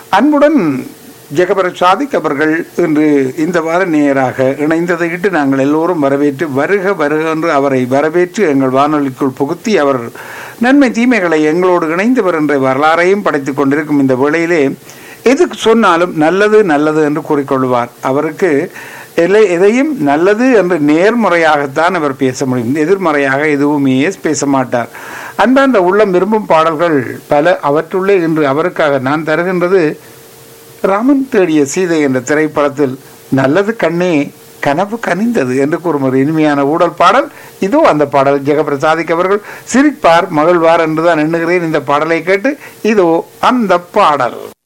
அன்புடன் ஜெகபர சாதிக் அவர்கள் இன்று இந்த வார நேராக இணைந்ததையிட்டு நாங்கள் எல்லோரும் வரவேற்று வருக வருக என்று அவரை வரவேற்று எங்கள் வானொலிக்குள் புகுத்தி அவர் நன்மை தீமைகளை எங்களோடு இணைந்தவர் என்ற வரலாறையும் படைத்துக் கொண்டிருக்கும் இந்த வேளையிலே எது சொன்னாலும் நல்லது நல்லது என்று கூறிக்கொள்வார் அவருக்கு எல்லை எதையும் நல்லது என்று நேர்முறையாகத்தான் அவர் பேச முடியும் எதிர்மறையாக எதுவுமே பேச மாட்டார் அன்பார்ந்த உள்ளம் விரும்பும் பாடல்கள் பல அவற்றுள்ளே இன்று அவருக்காக நான் தருகின்றது ராமன் தேடிய சீதை என்ற திரைப்படத்தில் நல்லது கண்ணே கனவு கனிந்தது என்று கூறும் ஒரு இனிமையான ஊடல் பாடல் இதோ அந்த பாடல் ஜெகபிரசாதிக் அவர்கள் சிரிப்பார் மகிழ்வார் என்றுதான் எண்ணுகிறேன் இந்த பாடலை கேட்டு இதோ அந்த பாடல்